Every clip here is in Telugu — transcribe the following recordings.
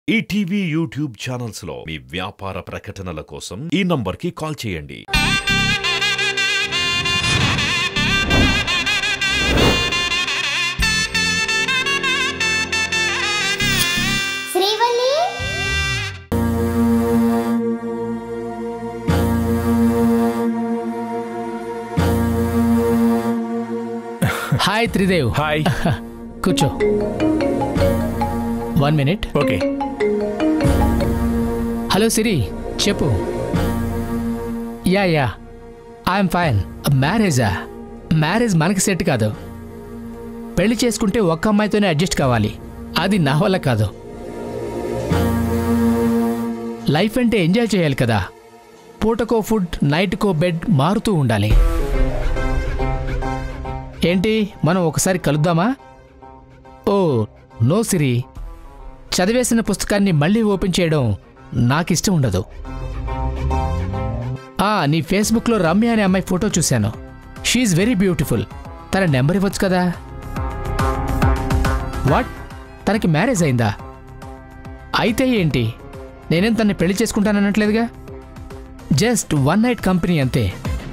ఈటీవీ యూట్యూబ్ ఛానల్స్ లో మీ వ్యాపార ప్రకటనల కోసం ఈ నంబర్కి కాల్ చేయండి శ్రీవల్లి హాయ్ త్రిదేవ్ హాయ్ కూర్చో one minute okay hello Siri చెప్పు యా యా ఐఎమ్ ఫైన్ మ్యారేజా మ్యారేజ్ మనకి సెట్ కాదు పెళ్లి చేసుకుంటే ఒక్క అమ్మాయితోనే అడ్జస్ట్ కావాలి అది నా వల్ల కాదు లైఫ్ అంటే ఎంజాయ్ చేయాలి కదా పూటకో ఫుడ్ నైట్కో బెడ్ మారుతూ ఉండాలి ఏంటి మనం ఒకసారి కలుద్దామా ఓ నో సిరి చదివేసిన పుస్తకాన్ని మళ్ళీ ఓపెన్ చేయడం నాకు ఇష్టం ఉండదు ఆ నీ ఫేస్బుక్లో రమ్య అనే అమ్మాయి ఫోటో చూశాను షీఈ్ వెరీ బ్యూటిఫుల్ తన నెంబర్ ఇవ్వచ్చు కదా వాట్ తనకి మ్యారేజ్ అయిందా అయితే ఏంటి నేనేం తన్ని పెళ్లి చేసుకుంటానన్నట్లేదుగా జస్ట్ వన్ నైట్ కంపెనీ అంతే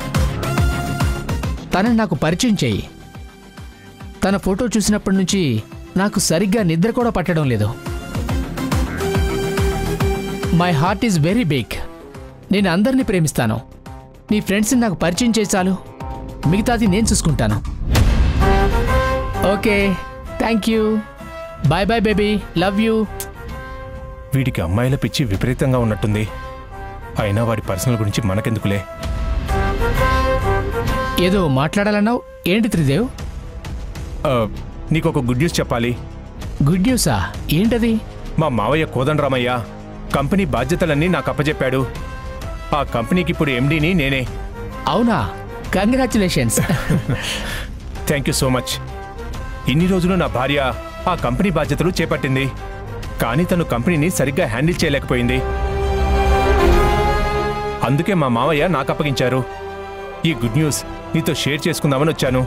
తనని నాకు పరిచయం చేయి తన ఫోటో చూసినప్పటి నుంచి నాకు సరిగ్గా నిద్ర కూడా పట్టడం లేదు my heart is very big నేను అందరినీ ప్రేమిస్తాను నీ ఫ్రెండ్స్ని నాకు పరిచయం చేయి చాలు మిగతాది నేను చూసుకుంటాను okay thank you bye bye baby love you వీడికి అమ్మాయిల పిచ్చి విపరీతంగా ఉన్నట్టుంది అయినా వాడి పర్సనల్ గురించి మనకెందుకులే ఏదో మాట్లాడాలన్నావు ఏంటి త్రిదేవ్ ఆ, నీకొక గుడ్ న్యూస్ చెప్పాలి గుడ్ న్యూసా ఏంటది మా మావయ్య కోదండరామయ్య కంపెనీ బాధ్యతలన్నీ నాకు అప్పచెప్పాడు ఆ కంపెనీకి ఇప్పుడు ఎండీని నేనే అవునా congratulations thank you so much ఇన్ని రోజులు నా భార్య ఆ కంపెనీ బాధ్యతలు చేపట్టింది కానీ తను కంపెనీని సరిగ్గా హ్యాండిల్ చేయలేకపోయింది అందుకే మా మావయ్య నాకు అప్పగించారు ఈ గుడ్ న్యూస్ నీతో షేర్ చేసుకుందామని వచ్చాను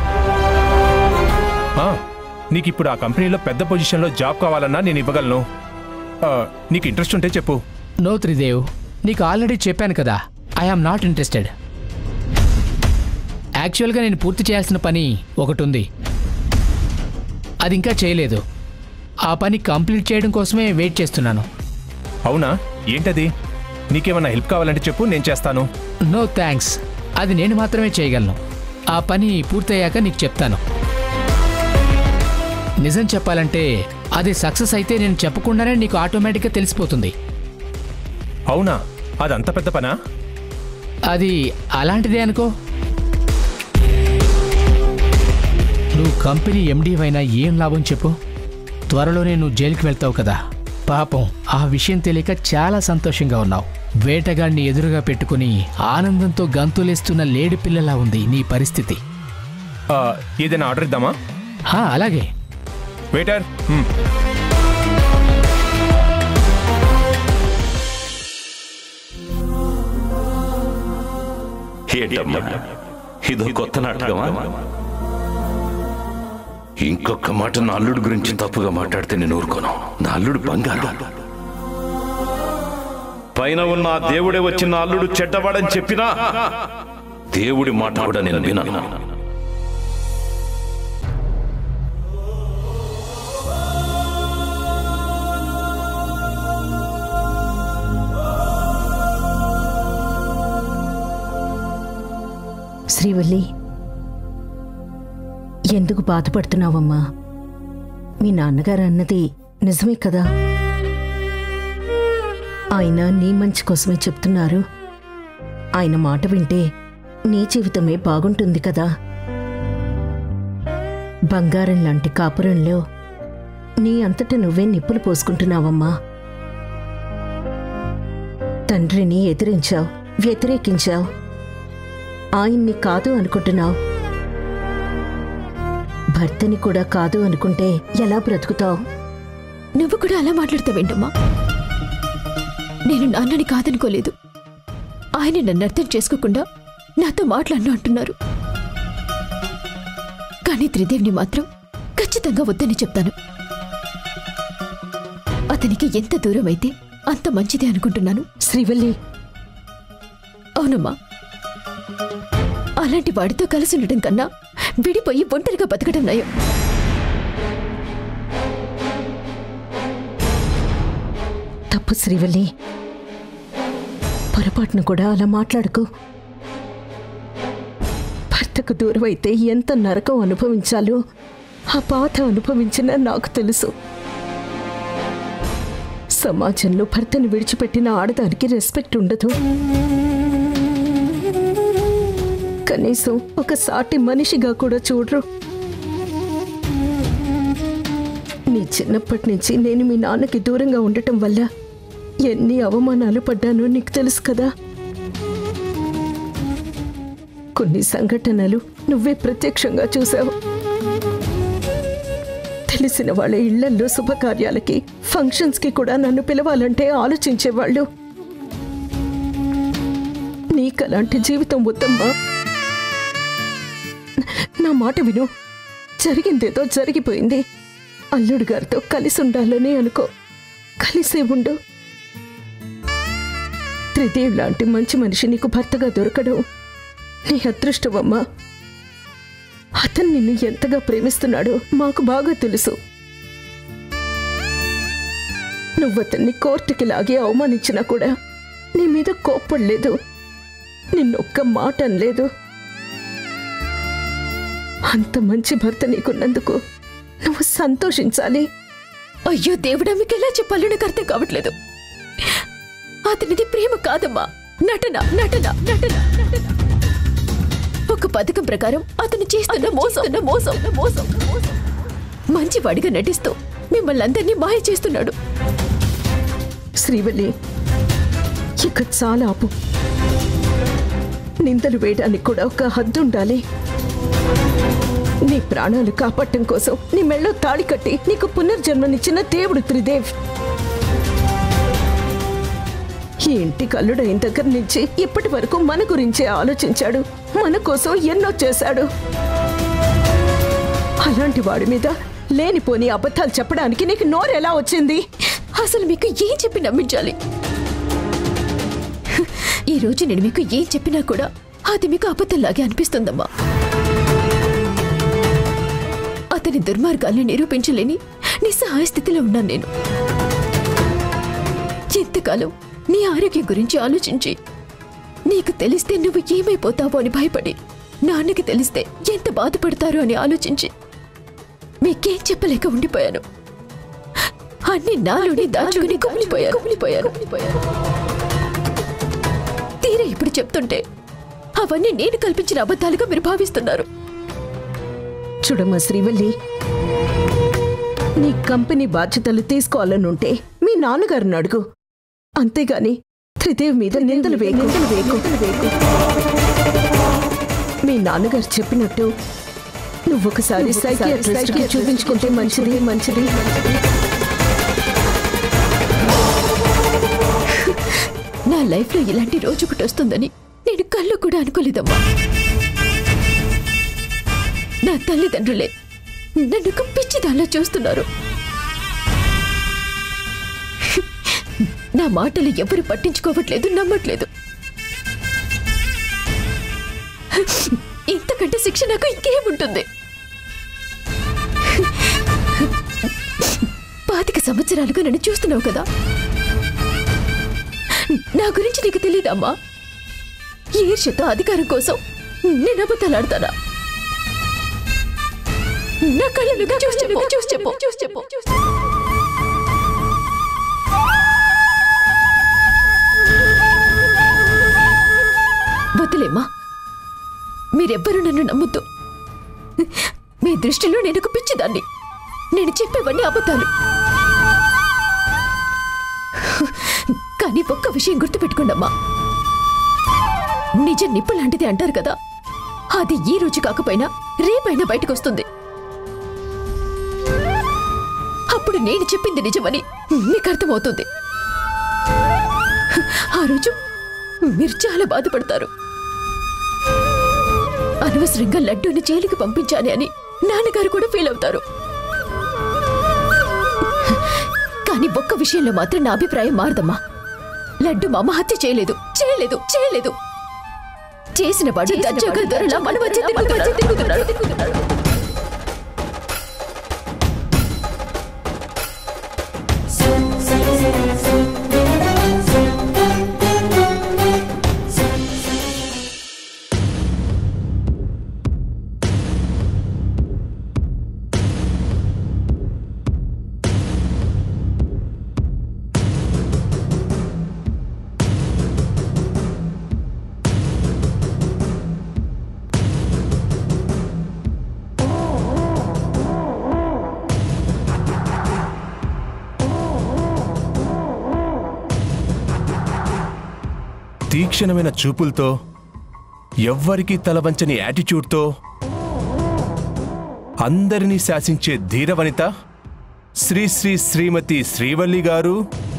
ఆ, నీకిప్పుడు ఆ కంపెనీలో పెద్ద పొజిషన్లో జాబ్ కావాలన్నా నేను ఇవ్వగలను ఆ, నీకు ఇంట్రెస్ట్ ఉంటే చెప్పు నో త్రిదేవ్ నీకు ఆల్రెడీ చెప్పాను కదా ఐ ఆమ్ నాట్ ఇంట్రెస్టెడ్ యాక్చువల్గా నేను పూర్తి చేయాల్సిన పని ఒకటి ఉంది అది ఇంకా చేయలేదు ఆ పని కంప్లీట్ చేయడం కోసమే వెయిట్ చేస్తున్నాను అవునా ఏంటది నీకేమన్నా హెల్ప్ కావాలంటే చెప్పు నేను చేస్తాను నో థ్యాంక్స్ అది నేను మాత్రమే చేయగలను ఆ పని పూర్తయ్యాక నీకు చెప్తాను నిజం చెప్పాలంటే అది సక్సెస్ అయితే నేను చెప్పకుండానే నీకు ఆటోమేటిక్గా తెలిసిపోతుంది అవునా అదంత పెద్ద పనా అది అలాంటిదే అనుకో నువ్వు కంపెనీ ఎండీ అయినా ఏం లాభం చెప్పు త్వరలోనే నువ్వు జైలుకి వెళ్తావు కదా పాపం ఆ విషయం తెలియక చాలా సంతోషంగా ఉన్నావు వేటగాడిని ఎదురుగా పెట్టుకుని ఆనందంతో గంతులేస్తున్న లేడి పిల్లలా ఉంది నీ పరిస్థితి ఆ, ఏదైనా ఆర్డర్ ఇద్దామా హా అలాగే వెయిటర్ మ్, ఏంటమ్మా ఇదో కొత్త నాటకమా ఇంకొక మాట నా అల్లుడు గురించి తప్పుగా మాట్లాడితే నేను ఊరుకోను నా అల్లుడు బంగారం పైన ఉన్న ఆ దేవుడే వచ్చి నా అల్లుడు చెడ్డవాడని చెప్పినా దేవుడి మాట కూడా నేను వినను శ్రీవల్లి ఎందుకు బాధపడుతున్నావమ్మా మీ నాన్నగారు అన్నది నిజమే కదా ఆయన నీ మంచి కోసమే చెప్తున్నారు ఆయన మాట వింటే నీ జీవితమే బాగుంటుంది కదా బంగారం లాంటి కాపురంలో నీ అంతట నువ్వే నిప్పులు పోసుకుంటున్నావమ్మా తండ్రిని ఎదిరించావు వ్యతిరేకించావు ఆయన్ని కాదు అనుకుంటున్నావు భర్తని కూడా కాదు అనుకుంటే ఎలా బ్రతుకుతావు నువ్వు కూడా అలా మాట్లాడతావేంటమ్మా నేను నాన్నని కాదనుకోలేదు ఆయన నన్ను అర్థం చేసుకోకుండా నాతో మాట్లాడను అంటున్నారు కానీ త్రిదేవ్ని మాత్రం ఖచ్చితంగా వద్దని చెప్తాను అతని అతనికి ఎంత దూరం అయితే అంత మంచిదే అనుకుంటున్నాను శ్రీవల్లి అవునమ్మా అలాంటి వాడితో కలిసి ఉండటం కన్నా విడిపోయి ఒంటరిగా బతకడం నయం తప్పు శ్రీవల్లి పొరపాటును కూడా అలా మాట్లాడుకు భర్తకు దూరం అయితే ఎంత నరకం అనుభవించాలో ఆ బాధ అనుభవించిన నాకు తెలుసు సమాజంలో భర్తను విడిచిపెట్టిన ఆడదానికి రెస్పెక్ట్ ఉండదు కనీసం ఒక సాటి మనిషిగా కూడా చూడరు నీ చిన్నప్పటి నుంచి నేను మీ నాన్నకి దూరంగా ఉండటం వల్ల ఎన్ని అవమానాలు పడ్డానో నీకు తెలుసు కదా కొన్ని సంఘటనలు నువ్వే ప్రత్యక్షంగా చూసావు తెలిసిన వాళ్ళ ఇళ్లల్లో శుభకార్యాలకి ఫంక్షన్స్కి కూడా నన్ను పిలవాలంటే ఆలోచించేవాళ్ళు నీకలాంటి జీవితం వద్దమ్మా నా మాట విను జరిగిందేదో జరిగిపోయింది అల్లుడు గారితో కలిసి ఉండాలని అనుకో కలిసే ఉండు త్రిదేవ్ లాంటి మంచి మనిషి నీకు భర్తగా దొరకడం నీ అదృష్టమమ్మా అతను నిన్ను ఎంతగా ప్రేమిస్తున్నాడో మాకు బాగా తెలుసు నువ్వతన్ని కోర్టుకి లాగి అవమానించినా కూడా నీ మీద కోప్పడలేదు నిన్నొక్క మాట అనలేదు అంత మంచి భర్త నీకున్నందుకు నువ్వు సంతోషించాలి అయ్యో దేవుడా మీకు ఎలా చెప్పాలో నాకు అర్థం కావట్లేదు అతనిది ప్రేమ కాదమ్మా నటన నటన నటన నటన. ఒక పథకం ప్రకారం అతను చేస్తున్న మోసం మోసం మోసం మంచివాడిగా నటిస్తూ మిమ్మల్ని అందరినీ మాయ చేస్తున్నాడు శ్రీవల్లి ఇక చాలా ఆపు నిందలు వేయడానికి కూడా ఒక హద్దు ఉండాలి నీ ప్రాణాలు కాపాడటం కోసం నీ మెళ్ళో తాళి కట్టి నీకు పునర్జన్మనిచ్చిన దేవుడు త్రిదేవ్ ఈ ఇంటి కల్లుడైన దగ్గర నుంచి ఇప్పటి వరకు మన గురించే ఆలోచించాడు మన కోసం ఎన్నో చేశాడు అలాంటి వాడి మీద లేనిపోని అబద్ధాలు చెప్పడానికి నీకు నోరు ఎలా వచ్చింది అసలు మీకు ఏం చెప్పి నమ్మించాలి ఈ రోజు నేను మీకు ఏం చెప్పినా కూడా అది మీకు అబద్ధంలాగే అనిపిస్తుందమ్మా అతని దుర్మార్గాల్ని నిరూపించలేని నిస్సహాయ స్థితిలో ఉన్నాను నేను ఎంతకాలం నీ ఆరోగ్యం గురించి ఆలోచించి నీకు తెలిస్తే నువ్వు ఏమైపోతావో అని భయపడి నాన్నకి తెలిస్తే ఎంత బాధపడతారో అని ఆలోచించి మీకేం చెప్పలేక ఉండిపోయాను అన్ని నాలోనే దాచుకుని కుమిలిపోయాను కుమిలిపోయాను తీరా ఇప్పుడు చెప్తుంటే అవన్నీ నేను కల్పించిన అబద్ధాలుగా మీరు భావిస్తున్నారు చూడమ్మా శ్రీవల్లి నీ కంపెనీ బాధ్యతలు తీసుకోవాలనుంటే మీ నాన్నగారిని అడుగు అంతేగాని త్రిదేవ్ మీద నిందలు వేకు వేకు వేకు మీ నాన్నగారు చెప్పినట్టు నువ్వొకసారి సైకియాట్రిస్ట్ కి చూపించుకుంటే మంచిది మంచిది నా లైఫ్ లో ఇలాంటి రోజు ఒకటి వస్తుందని నేను కళ్ళు కూడా అనుకోలేదమ్మా నా తల్లిదండ్రులే నన్ను ఒక పిచ్చి దానిలో చూస్తున్నారు నా మాటలు ఎవరు పట్టించుకోవట్లేదు నమ్మట్లేదు ఇంతకంటే శిక్ష నాకు ఇంకేముంటుంది పాతిక సంవత్సరాలుగా నన్ను చూస్తున్నావు కదా నా గురించి నీకు తెలియదమ్మా ఈర్ష్యతో అధికారం కోసం నేను అబద్ధాలాడతానా నా కళ్ళను చూసి చెప్పు చూసి చెప్పు చూసి చెప్పు చూసి చెప్పు. వదిలేమ్మా మీరెవ్వరూ నన్ను నమ్మొద్దు మీ దృష్టిలో నేను ఒక పిచ్చిదాన్ని నేను చెప్పేవన్నీ అబద్ధాలు కానీ ఒక్క విషయం గుర్తుపెట్టుకోండమ్మా నిజం నిప్పు లాంటిది అంటారు కదా అది ఈ రోజు కాకపోయినా రేపైనా బయటకు వస్తుంది అప్పుడు నేను చెప్పింది నిజమని మీకు అర్థమవుతుంది ఆ రోజు మీరు చాలా బాధపడతారు అనవసరంగా లడ్డూని జైలుకి పంపించాలి అని నాన్నగారు కూడా ఫీల్ అవుతారు కానీ ఒక్క విషయంలో మాత్రం నా అభిప్రాయం మారదమ్మా లడ్డు మామ హత్య చేయలేదు చేయలేదు చేయలేదు చేసిన వాడు దర్జాగా దొరలా మన మధ్య తిరుగుతున్నాడు. తీక్షణమైన చూపులతో ఎవ్వరికీ తలవంచని యాటిట్యూడ్తో అందరినీ శాసించే ధీరవనిత శ్రీ శ్రీ శ్రీమతి శ్రీవల్లి గారు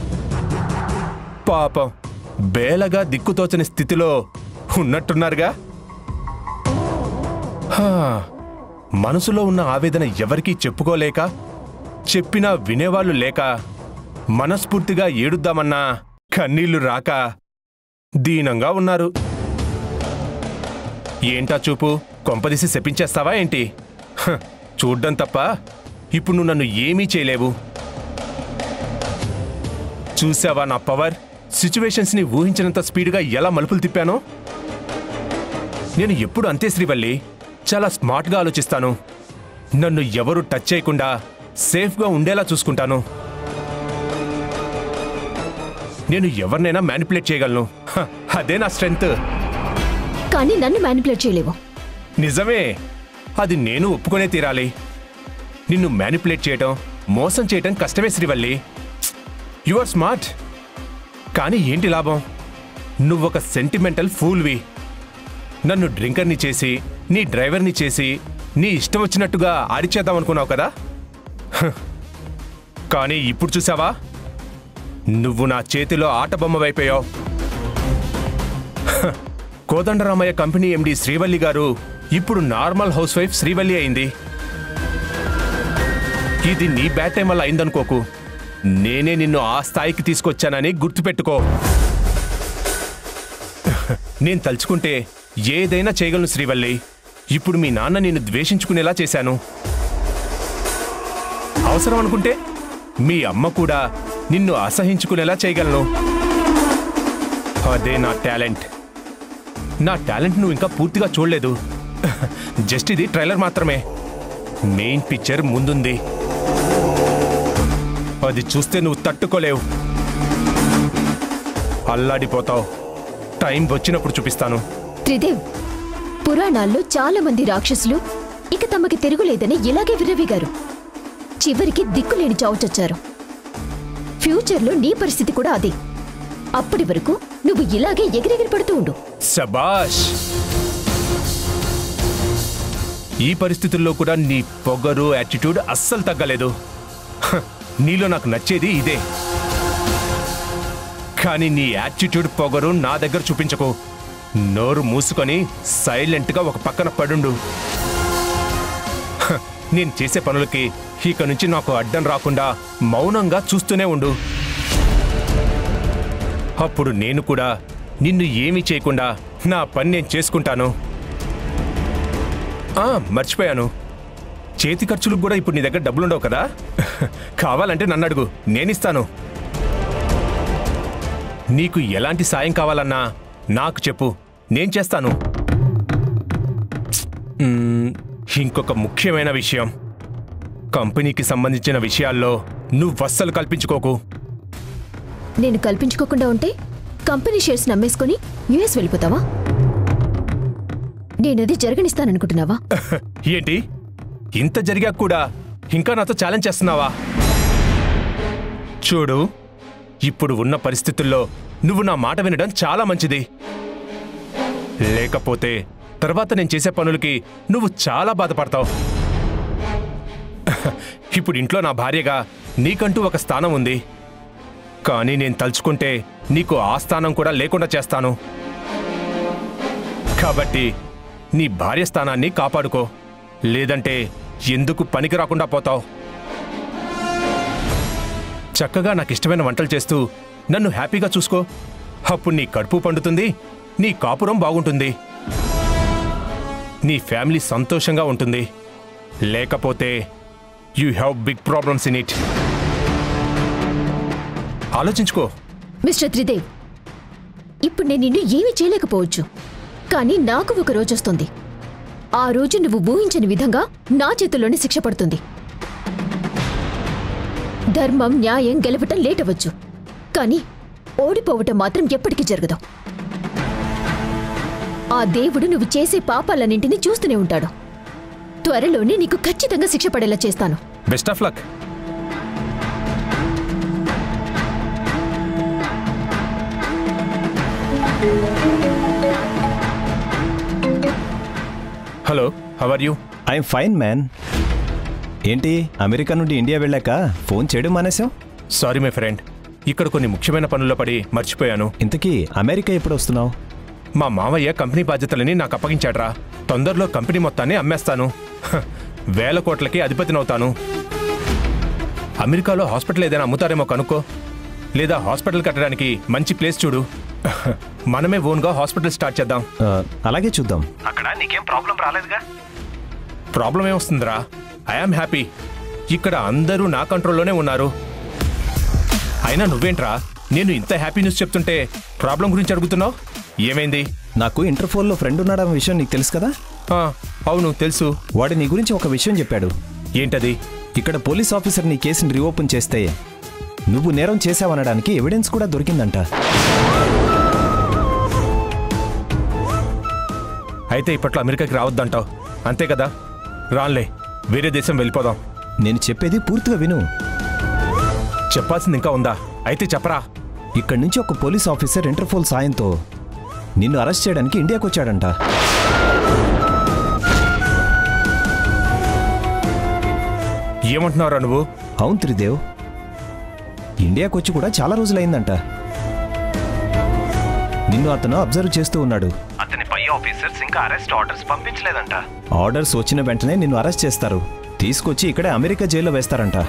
పాపం బేలగా దిక్కుతోచని స్థితిలో ఉన్నట్టున్నారుగా హా, మనసులో ఉన్న ఆవేదన ఎవరికీ చెప్పుకోలేక చెప్పినా వినేవాళ్ళు లేక మనస్ఫూర్తిగా ఏడుద్దామన్నా కన్నీళ్లు రాక దీనంగా ఉన్నారు ఏంటా చూపు కొంపదీసి శపించేస్తావా ఏంటి హ, చూడ్డం తప్ప ఇప్పుడు నువ్వు నన్ను ఏమీ చేయలేవు చూసావా నా పవర్ సిచ్యువేషన్స్ని ఊహించినంత స్పీడ్గా ఎలా మలుపులు తిప్పానో నేను ఎప్పుడు అంతే శ్రీవల్లి చాలా స్మార్ట్గా ఆలోచిస్తాను నన్ను ఎవరు టచ్ చేయకుండా సేఫ్గా ఉండేలా చూసుకుంటాను నేను ఎవరినైనా మ్యానిపులేట్ చేయగలను హ, అదే నా స్ట్రెంగ్త్ కానీ నన్ను మ్యానిపులేట్ చేయలేవు నిజమే అది నేను ఒప్పుకునే తీరాలి నిన్ను మ్యానిపులేట్ చేయటం మోసం చేయటం కష్టమే శ్రీవల్లి యు ఆర్ స్మార్ట్ కానీ ఏంటి లాభం నువ్వొక సెంటిమెంటల్ ఫూల్వి నన్ను డ్రింకర్ని చేసి నీ డ్రైవర్ని చేసి నీ ఇష్టం వచ్చినట్టుగా ఆడిచేద్దాం అనుకున్నావు కదా హ్. కానీ ఇప్పుడు చూసావా నువ్వు నా చేతిలో ఆట బొమ్మ వైపోయావు కోదండరామయ్య కంపెనీ ఎండి శ్రీవల్లి గారు ఇప్పుడు నార్మల్ హౌస్ వైఫ్ శ్రీవల్లి అయింది ఇది నీ బ్యాడ్ టైం వల్ల అయిందనుకోకు నేనే నిన్ను ఆ స్థాయికి తీసుకొచ్చానని గుర్తుపెట్టుకో నేను తలుచుకుంటే ఏదైనా చేయగలను శ్రీవల్లి ఇప్పుడు మీ నాన్న నిన్ను ద్వేషించుకునేలా చేశాను అవసరం అనుకుంటే మీ అమ్మ కూడా నిన్ను అసహించుకునేలా చేయగలను అదే నా టాలెంట్ నా టాలెంట్ నువ్వు ఇంకా పూర్తిగా చూడలేదు జస్ట్ ఇది ట్రైలర్ మాత్రమే మెయిన్ పిక్చర్ ముందుంది అది చూస్తే నువ్వు తట్టుకోలేవు అల్లాడిపోతావు టైం వచ్చినప్పుడు చూపిస్తాను త్రిదేవ్ పురాణాల్లో చాలా మంది రాక్షసులు ఇక తమకి తిరుగులేదని ఇలాగే విరవిగారు చివరికి దిక్కులేని చావుచచ్చారు ఫ్యూచర్లో నీ పరిస్థితి కూడా అదే అప్పటి వరకు నువ్వు ఇలాగే ఎగిరెగిరి పడుతూ ఉండు శబాష్ ఈ పరిస్థితుల్లో కూడా నీ పొగరు యాటిట్యూడ్ అస్సలు తగ్గలేదు హ, నీలో నాకు నచ్చేది ఇదే కానీ నీ యాటిట్యూడ్ పొగరు నా దగ్గర చూపించకు నోరు మూసుకొని సైలెంట్గా ఒక పక్కన పడుండు హ, నేను చేసే పనులకి ఇక నుంచి నాకు అడ్డం రాకుండా మౌనంగా చూస్తూనే ఉండు అప్పుడు నేను కూడా నిన్ను ఏమీ చేయకుండా నా పని నేను చేసుకుంటాను ఆ, మర్చిపోయాను చేతి ఖర్చులకు కూడా ఇప్పుడు నీ దగ్గర డబ్బులుండవు కదా కావాలంటే నన్ను అడుగు నేనిస్తాను నీకు ఎలాంటి సాయం కావాలన్నా నాకు చెప్పు నేను చేస్తాను మ్మ్, ఇంకొక ముఖ్యమైన విషయం కంపెనీకి సంబంధించిన విషయాల్లో నువ్వు అస్సలు కల్పించుకోకు నేను కల్పించుకోకుండా ఉంటే కంపెనీ షేర్స్ నమ్మేసుకొని యుఎస్ వెళ్ళిపోతావా నేనది జరగనిస్తాననుకుంటున్నావా ఏంటి ఇంత జరిగాక కూడా ఇంకా నాతో ఛాలెంజ్ చేస్తున్నావా చూడు ఇప్పుడు ఉన్న పరిస్థితుల్లో నువ్వు నా మాట వినడం చాలా మంచిది లేకపోతే తర్వాత నేను చేసే పనులకి నువ్వు చాలా బాధపడతావు ఇప్పుడు ఇంట్లో నా భార్యగా నీకంటూ ఒక స్థానం ఉంది కానీ నేను తలుచుకుంటే నీకు ఆ స్థానం కూడా లేకుండా చేస్తాను కాబట్టి నీ భార్య స్థానాన్ని కాపాడుకో లేదంటే ఎందుకు పనికి రాకుండా పోతావు చక్కగా నాకు ఇష్టమైన వంటలు చేస్తూ నన్ను హ్యాపీగా చూసుకో అప్పుడు నీ కడుపు పండుతుంది నీ కాపురం బాగుంటుంది నీ ఫ్యామిలీ సంతోషంగా ఉంటుంది లేకపోతే you have big problems in it ఆలోచించుకో మిస్టర్ త్రిదేవ్ ఇప్పుడు నేను నిన్ను ఏమీ చేయలేకపోవచ్చు కానీ నాకు ఒక రోజు వస్తుంది ఆ రోజు నువ్వు ఊహించని విధంగా నా చేతుల్లోనే శిక్ష పడుతుంది ధర్మం న్యాయం గెలవటం లేట్ అవ్వచ్చు కానీ ఓడిపోవటం మాత్రం ఎప్పటికీ జరగదు ఆ దేవుడు నువ్వు చేసే పాపాలన్నింటినీ చూస్తూనే ఉంటాడు త్వరలోనే నీకు ఖచ్చితంగా శిక్ష పడేలా చేస్తాను best of luck hello how are you I'm fine man ఏంటి అమెరికా నుండి ఇండియా వెళ్ళాక ఫోన్ చేయడం మానేశావు సారీ మై ఫ్రెండ్ ఇక్కడ కొన్ని ముఖ్యమైన పనుల్లో పడి మర్చిపోయాను ఇంతకీ అమెరికా ఎప్పుడు వస్తున్నావు మా మావయ్య కంపెనీ బాధ్యతలని నాకు అప్పగించాడ్రా తొందరలో కంపెనీ మొత్తాన్ని అమ్మేస్తాను హ, వేల కోట్లకి అధిపతినవుతాను అమెరికాలో హాస్పిటల్ ఏదైనా అమ్ముతారేమో కనుక్కో లేదా హాస్పిటల్ కట్టడానికి మంచి ప్లేస్ చూడు హ, మనమే ఓన్గా హాస్పిటల్ స్టార్ట్ చేద్దాం ఆ, అలాగే చూద్దాం అక్కడ నీకేం ప్రాబ్లం రాలేదుగా ప్రాబ్లం ఏమొస్తుందిరా ఐఆమ్ హ్యాపీ ఇక్కడ అందరూ నా కంట్రోల్లోనే ఉన్నారు అయినా నువ్వేంట్రా నేను ఇంత హ్యాపీ న్యూస్ చెప్తుంటే ప్రాబ్లం గురించి అడుగుతున్నావు ఏమైంది నాకు ఇంటర్ఫోన్లో ఫ్రెండ్ ఉన్నాడన్న విషయం నీకు తెలుసు కదా ఆ, అవును తెలుసు వాడు నీ గురించి ఒక విషయం చెప్పాడు ఏంటది ఇక్కడ పోలీస్ ఆఫీసర్ నీ కేసుని రీఓపెన్ చేస్తే నువ్వు నేరం చేశావనడానికి ఎవిడెన్స్ కూడా దొరికిందంట అయితే ఇప్పట్లో అమెరికాకి రావద్దంటావు అంతే కదా రాన్లే వేరే దేశం వెళ్ళిపోదాం నేను చెప్పేది పూర్తిగా విను చెప్పాల్సింది ఇంకా ఉందా అయితే చెప్పరా ఇక్కడి నుంచి ఒక పోలీస్ ఆఫీసర్ ఇంటర్పోల్ సాయంతో నిన్ను అరెస్ట్ చేయడానికి ఇండియాకి వచ్చాడంట ఏమంటున్నావురా నువ్వు అవును త్రిదేవ్ ఇండియాకి వచ్చి కూడా చాలా రోజులైందంట నిన్ను అతను అబ్జర్వ్ చేస్తూ ఉన్నాడు అతని పై ఆఫీసర్స్ ఇంకా అరెస్ట్ ఆర్డర్స్ పంపించలేదంట ఆర్డర్స్ వచ్చిన వెంటనే నిన్ను అరెస్ట్ చేస్తారు తీసుకొచ్చి ఇక్కడే అమెరికా జైల్లో వేస్తారంట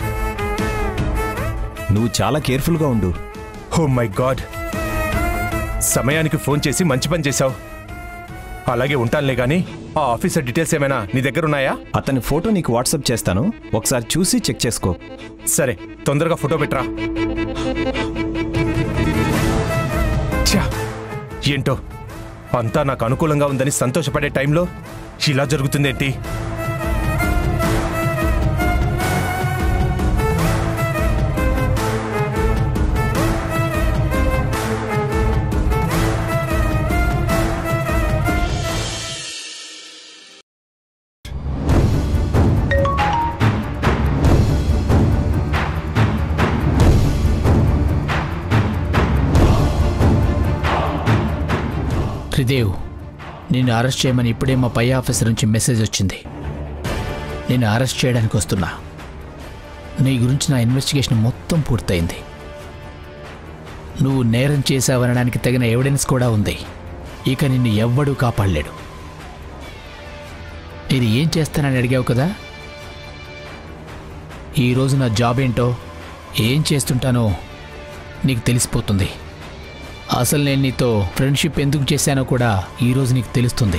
నువ్వు చాలా కేర్ఫుల్గా ఉండు ఓ మై గాడ్ సమయానికి ఫోన్ చేసి మంచి పని చేశావు అలాగే ఉంటానులే గాని ఆ ఆఫీసర్ డీటెయిల్స్ ఏమైనా నీ దగ్గర ఉన్నాయా అతని ఫోటో నీకు వాట్సాప్ చేస్తాను ఒకసారి చూసి చెక్ చేసుకో సరే తొందరగా ఫోటో పెట్టరా ఛా, ఏంటో అంతా నాకు అనుకూలంగా ఉందని సంతోషపడే టైంలో ఇలా జరుగుతుందేంటి త్రిదేవ్ నిన్ను అరెస్ట్ చేయమని ఇప్పుడే మా పై ఆఫీసర్ నుంచి మెసేజ్ వచ్చింది నేను అరెస్ట్ చేయడానికి వస్తున్నా నీ గురించి నా ఇన్వెస్టిగేషన్ మొత్తం పూర్తయింది నువ్వు నేరం చేశావనడానికి తగిన ఎవిడెన్స్ కూడా ఉంది ఇక నిన్ను ఎవ్వడూ కాపాడలేడు నేను ఏం చేస్తానని అడిగావు కదా ఈరోజు నా జాబ్ ఏంటో ఏం చేస్తుంటానో నీకు తెలిసిపోతుంది అసలు నేను నీతో ఫ్రెండ్షిప్ ఎందుకు చేశానో కూడా ఈరోజు నీకు తెలుస్తుంది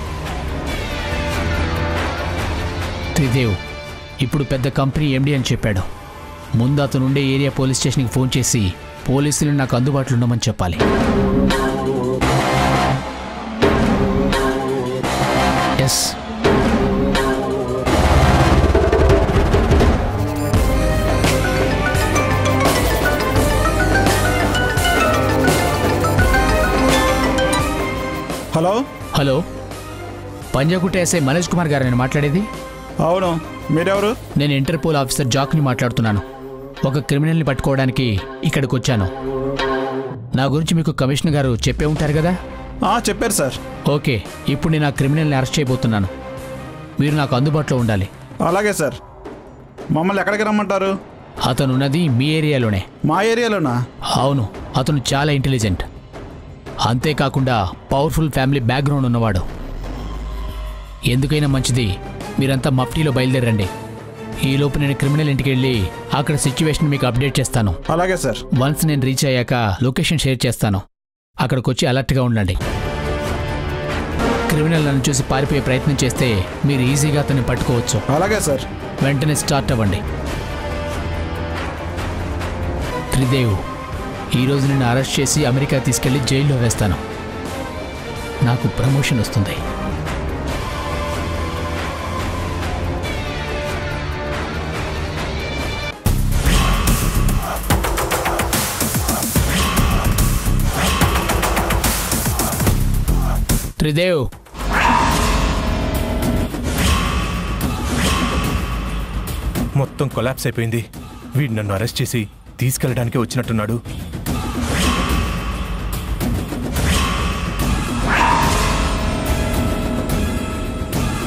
త్రిదేవ్ ఇప్పుడు పెద్ద కంపెనీ ఎండి అని చెప్పాడు ముందు అతను ఉండే ఏరియా పోలీస్ స్టేషన్కి ఫోన్ చేసి పోలీసులు నాకు అందుబాటులో ఉండమని చెప్పాలి yes hello hello Panjagutta SI Manoj Kumar గారు నేను మాట్లాడేది అవును మీరెవరు నేను ఇంటర్పోల్ ఆఫీసర్ జాక్ని మాట్లాడుతున్నాను ఒక క్రిమినల్ని పట్టుకోవడానికి ఇక్కడికి వచ్చాను నా గురించి మీకు కమిషనర్ గారు చెప్పే ఉంటారు కదా ఆ, చెప్పారు సార్ ఓకే ఇప్పుడు నేను ఆ క్రిమినల్ని అరెస్ట్ చేయబోతున్నాను మీరు నాకు అందుబాటులో ఉండాలి అలాగే సార్ మమ్మల్ని ఎక్కడికి రమ్మంటారు అతను ఉన్నది మీ ఏరియాలోనే మా ఏరియాలోనా అవును అతను చాలా ఇంటెలిజెంట్ అంతేకాకుండా పవర్ఫుల్ ఫ్యామిలీ బ్యాక్గ్రౌండ్ ఉన్నవాడు ఎందుకైనా మంచిది మీరంతా మఫ్టీలో బయలుదేరండి ఈ లోపు నేను క్రిమినల్ ఇంటికి వెళ్ళి అక్కడ సిచ్యువేషన్ మీకు అప్డేట్ చేస్తాను అలాగే సార్ వన్స్ నేను రీచ్ అయ్యాక లొకేషన్ షేర్ చేస్తాను అక్కడికి వచ్చి అలర్ట్గా ఉండండి క్రిమినల్ నన్ను చూసి పారిపోయే ప్రయత్నం చేస్తే మీరు ఈజీగా అతన్ని పట్టుకోవచ్చు అలాగే సార్ వెంటనే స్టార్ట్ అవ్వండి త్రిదేవ్ ఈరోజు నేను అరెస్ట్ చేసి అమెరికా తీసుకెళ్లి జైల్లో వేస్తాను నాకు ప్రమోషన్ వస్తుంది త్రిదేవ్ మొత్తం కొలాప్స్ అయిపోయింది వీడు నన్ను అరెస్ట్ చేసి తీసుకెళ్ళడానికి వచ్చినట్టున్నాడు